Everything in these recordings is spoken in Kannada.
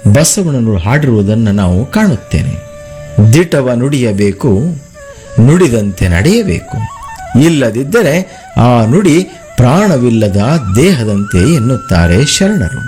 ಬಸವಣ್ಣನವರು ಹಾಡಿರುವುದನ್ನು ನಾವು ಕಾಣುತ್ತೇನೆ ದಿಟವ ನುಡಿಯಬೇಕು ನುಡಿದಂತೆ ನಡೆಯಬೇಕು ಇಲ್ಲದಿದ್ದರೆ ಆ ನುಡಿ ಪ್ರಾಣವಿಲ್ಲದ ದೇಹದಂತೆ ಎನ್ನುತ್ತಾರೆ ಶರಣರು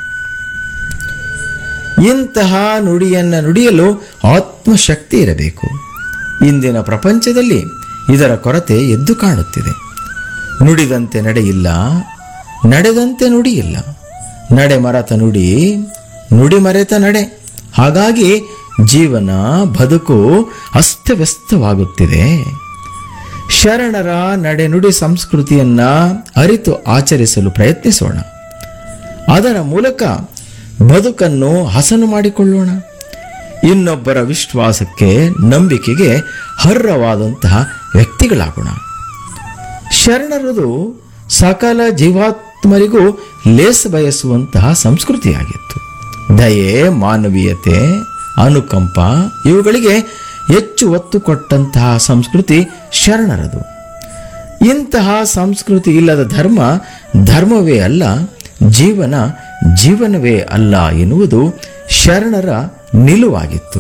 ಇಂತಹ ನುಡಿಯನ್ನು ನುಡಿಯಲು ಆತ್ಮಶಕ್ತಿ ಇರಬೇಕು ಇಂದಿನ ಪ್ರಪಂಚದಲ್ಲಿ ಇದರ ಕೊರತೆ ಎದ್ದು ಕಾಣುತ್ತಿದೆ ನುಡಿದಂತೆ ನಡೆಯಿಲ್ಲ ನಡೆದಂತೆ ನುಡಿಯಿಲ್ಲ ನಡೆ ಮರೆತ ನುಡಿ ನುಡಿ ಮರೆತ ನಡೆ ಹಾಗಾಗಿ ಜೀವನ ಬದುಕು ಅಸ್ತವ್ಯಸ್ತವಾಗುತ್ತಿದೆ ಶರಣರ ನಡೆನುಡಿ ಸಂಸ್ಕೃತಿಯನ್ನ ಅರಿತು ಆಚರಿಸಲು ಪ್ರಯತ್ನಿಸೋಣ ಅದರ ಮೂಲಕ ಬದುಕನ್ನು ಹಸನು ಮಾಡಿಕೊಳ್ಳೋಣ ಇನ್ನೊಬ್ಬರ ವಿಶ್ವಾಸಕ್ಕೆ ನಂಬಿಕೆಗೆ ಹರ್ರವಾದಂತಹ ವ್ಯಕ್ತಿಗಳಾಗೋಣ ಶರಣರದು ಸಕಲ ಜೀವಾತ್ಮರಿಗೂ ಲೇಸ ಬಯಸುವಂತಹ ಸಂಸ್ಕೃತಿಯಾಗಿತ್ತು ದಯೆ ಮಾನವೀಯತೆ ಅನುಕಂಪ ಇವುಗಳಿಗೆ ಹೆಚ್ಚು ಒತ್ತು ಕೊಟ್ಟಂತಹ ಸಂಸ್ಕೃತಿ ಶರಣರದು ಇಂತಹ ಸಂಸ್ಕೃತಿ ಇಲ್ಲದ ಧರ್ಮ ಧರ್ಮವೇ ಅಲ್ಲ ಜೀವನ ಜೀವನವೇ ಅಲ್ಲ ಎನ್ನುವುದು ಶರಣರ ನಿಲುವಾಗಿತ್ತು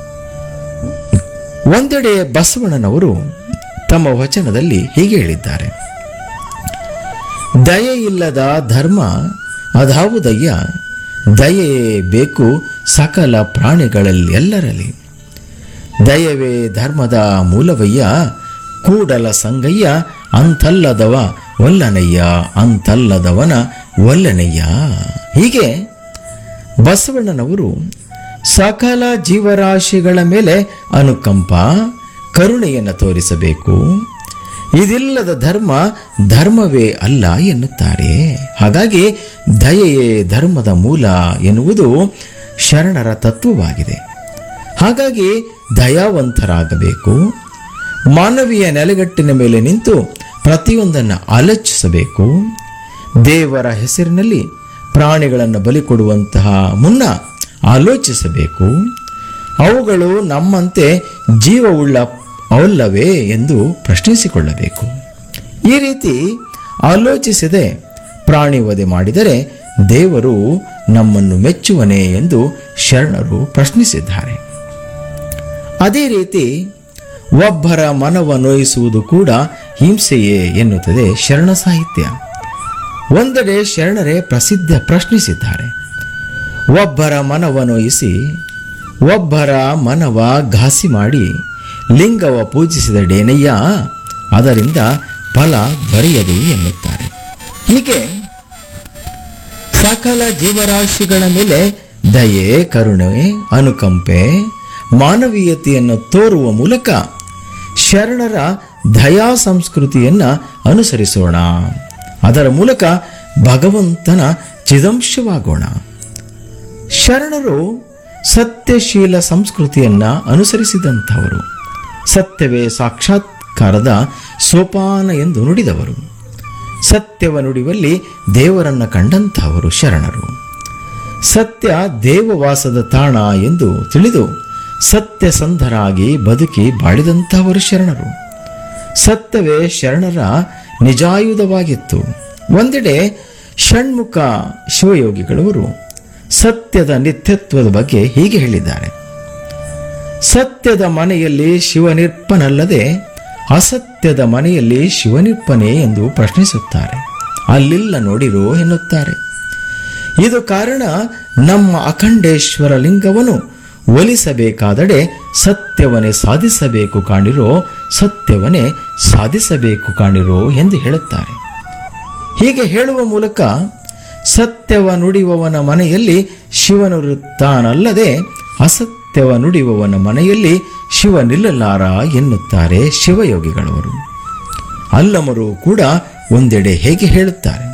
ಒಂದೆಡೆ ಬಸವಣ್ಣನವರು ತಮ್ಮ ವಚನದಲ್ಲಿ ಹೀಗೆ ಹೇಳಿದ್ದಾರೆ ದಯೆ ಇಲ್ಲದ ಧರ್ಮ ಅದಾವುದಯ್ಯ ದಯೆಯೇ ಬೇಕು ಸಕಲ ಪ್ರಾಣಿಗಳಲ್ಲೆಲ್ಲರಲ್ಲಿ ದಯವೇ ಧರ್ಮದ ಮೂಲವಯ್ಯ ಕೂಡಲ ಸಂಗಯ್ಯ ಅಂತಲ್ಲದವ ಒಲ್ಲನಯ್ಯ ಅಂತಲ್ಲದವನ ಒಲ್ಲನಯ್ಯ ಹೀಗೆ ಬಸವಣ್ಣನವರು ಸಕಲ ಜೀವರಾಶಿಗಳ ಮೇಲೆ ಅನುಕಂಪ ಕರುಣೆಯನ್ನು ತೋರಿಸಬೇಕು ಇದಿಲ್ಲದ ಧರ್ಮ ಧರ್ಮವೇ ಅಲ್ಲ ಎನ್ನುತ್ತಾರೆ ಹಾಗಾಗಿ ದಯೆಯೇ ಧರ್ಮದ ಮೂಲ ಎನ್ನುವುದು ಶರಣರ ತತ್ವವಾಗಿದೆ ಹಾಗಾಗಿ ದಯಾವಂತರಾಗಬೇಕು ಮಾನವೀಯ ನೆಲೆಗಟ್ಟಿನ ಮೇಲೆ ನಿಂತು ಪ್ರತಿಯೊಂದನ್ನು ಆಲೋಚಿಸಬೇಕು ದೇವರ ಹೆಸರಿನಲ್ಲಿ ಪ್ರಾಣಿಗಳನ್ನು ಬಲಿ ಕೊಡುವಂತಹ ಮುನ್ನ ಆಲೋಚಿಸಬೇಕು ಅವುಗಳು ನಮ್ಮಂತೆ ಜೀವವುಳ್ಳ ಅವಲ್ಲವೇ ಎಂದು ಪ್ರಶ್ನಿಸಿಕೊಳ್ಳಬೇಕು ಈ ರೀತಿ ಆಲೋಚಿಸದೆ ಪ್ರಾಣಿ ವಧೆ ಮಾಡಿದರೆ ದೇವರು ನಮ್ಮನ್ನು ಮೆಚ್ಚುವನೇ ಎಂದು ಶರಣರು ಪ್ರಶ್ನಿಸಿದ್ದಾರೆ ಅದೇ ರೀತಿ ಒಬ್ಬರ ಮನವ ನೋಯಿಸುವುದು ಕೂಡ ಹಿಂಸೆಯೇ ಎನ್ನುತ್ತದೆ ಶರಣ ಸಾಹಿತ್ಯ ಒಂದೆಡೆ ಶರಣರೇ ಪ್ರಸಿದ್ಧ ಪ್ರಶ್ನಿಸಿದ್ದಾರೆ ಒಬ್ಬರ ಮನವ ನೋಯಿಸಿ ಒಬ್ಬರ ಮನವ ಘಾಸಿ ಮಾಡಿ ಲಿಂಗವ ಪೂಜಿಸಿದಡೇನಯ್ಯ ಅದರಿಂದ ಫಲ ದೊರೆಯದು ಎನ್ನುತ್ತಾರೆ ಹೀಗೆ ಸಕಲ ಜೀವರಾಶಿಗಳ ಮೇಲೆ ದಯೆ ಕರುಣೆ ಅನುಕಂಪೆ ಮಾನವೀಯತೆಯನ್ನು ತೋರುವ ಮೂಲಕ ಶರಣರ ದಯಾ ಸಂಸ್ಕೃತಿಯನ್ನು ಅನುಸರಿಸೋಣ ಅದರ ಮೂಲಕ ಭಗವಂತನ ಚಿದಂಶವಾಗೋಣ ಶರಣರು ಸತ್ಯಶೀಲ ಸಂಸ್ಕೃತಿಯನ್ನ ಅನುಸರಿಸಿದಂಥವರು ಸತ್ಯವೇ ಸಾಕ್ಷಾತ್ಕಾರದ ಸೋಪಾನ ಎಂದು ನುಡಿದವರು ಸತ್ಯವ ನುಡಿಯುವಲ್ಲಿ ದೇವರನ್ನ ಕಂಡಂತಹವರು ಶರಣರು ಸತ್ಯ ದೇವವಾಸದ ತಾಣ ಎಂದು ತಿಳಿದು ಸತ್ಯಸಂಧರಾಗಿ ಬದುಕಿ ಬಾಳಿದಂತಹವರು ಶರಣರು ಸತ್ಯವೇ ಶರಣರ ನಿಜಾಯುಧವಾಗಿತ್ತು ಒಂದೆಡೆ ಷಣ್ಮುಖ ಶಿವಯೋಗಿಗಳವರು ಸತ್ಯದ ನಿತ್ಯತ್ವದ ಬಗ್ಗೆ ಹೀಗೆ ಹೇಳಿದ್ದಾರೆ ಸತ್ಯದ ಮನೆಯಲ್ಲಿ ಶಿವನಿರ್ಪನಲ್ಲದೆ ಅಸತ್ಯದ ಮನೆಯಲ್ಲಿ ಶಿವನಿರ್ಪನೆ ಎಂದು ಪ್ರಶ್ನಿಸುತ್ತಾರೆ ಅಲ್ಲಿಲ್ಲ ನೋಡಿರೋ ಎನ್ನುತ್ತಾರೆ ಇದು ಕಾರಣ ನಮ್ಮ ಅಖಂಡೇಶ್ವರ ಲಿಂಗವನ್ನು ಒಲಿಸಬೇಕಾದಡೆ ಸತ್ಯವನ್ನೇ ಸಾಧಿಸಬೇಕು ಕಾಣಿರೋ ಸತ್ಯವನ್ನೇ ಸಾಧಿಸಬೇಕು ಕಾಣಿರೋ ಎಂದು ಹೇಳುತ್ತಾರೆ ಹೀಗೆ ಹೇಳುವ ಮೂಲಕ ಸತ್ಯವ ನುಡಿಯುವವನ ಮನೆಯಲ್ಲಿ ಶಿವನಿರುತ್ತಾನಲ್ಲದೆ ಅಸತ್ಯವ ನುಡಿಯುವವನ ಮನೆಯಲ್ಲಿ ಶಿವ ನಿಲ್ಲಲಾರ ಎನ್ನುತ್ತಾರೆ ಶಿವಯೋಗಿಗಳವರು ಅಲ್ಲಮರು ಕೂಡ ಒಂದೆಡೆ ಹೇಗೆ ಹೇಳುತ್ತಾರೆ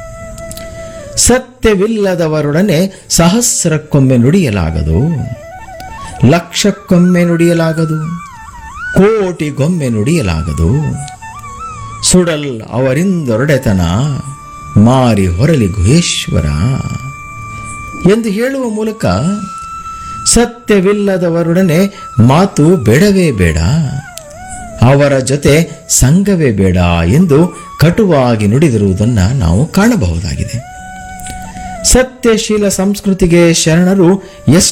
ಸತ್ಯವಿಲ್ಲದವರೊಡನೆ ಸಹಸ್ರಕ್ಕೊಮ್ಮೆ ನುಡಿಯಲಾಗದು ಲಕ್ಷಕ್ಕೊಮ್ಮೆ ನುಡಿಯಲಾಗದು ಕೋಟಿಗೊಮ್ಮೆ ನುಡಿಯಲಾಗದು ಸುಡಲ್ ಅವರಿಂದೊರಡೆತನ ಮಾರಿ ಹೊರಲಿ ಗುಹೇಶ್ವರ ಎಂದು ಹೇಳುವ ಮೂಲಕ ಸತ್ಯವಿಲ್ಲದವರೊಡನೆ ಮಾತು ಬೇಡವೇ ಬೇಡ ಅವರ ಜೊತೆ ಸಂಘವೇ ಬೇಡ ಎಂದು ಕಟುವಾಗಿ ನುಡಿದಿರುವುದನ್ನು ನಾವು ಕಾಣಬಹುದಾಗಿದೆ ಸತ್ಯಶೀಲ ಸಂಸ್ಕೃತಿಗೆ ಶರಣರು